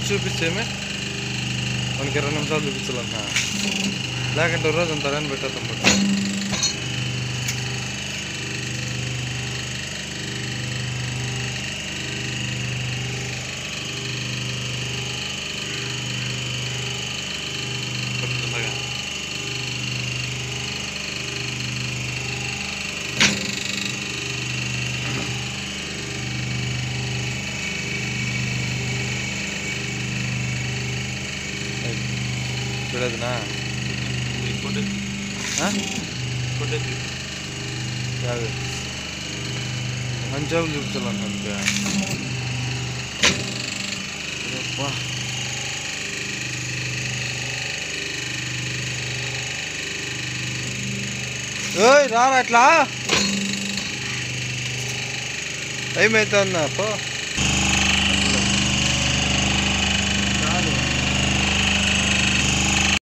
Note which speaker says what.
Speaker 1: చూపించేమి మనకి ఇరవై నిమిషాలు చూపించాలన్నా లేకంటే రోజు అంత అని పెట్టేద్దాం బట్ కొద్దిగా చూడదునా కాదు మంచి జాబులు చూపించాలన్నా అంతే అబ్బా. ఓయ్ రారా అట్లా టైం అవుతుందా పో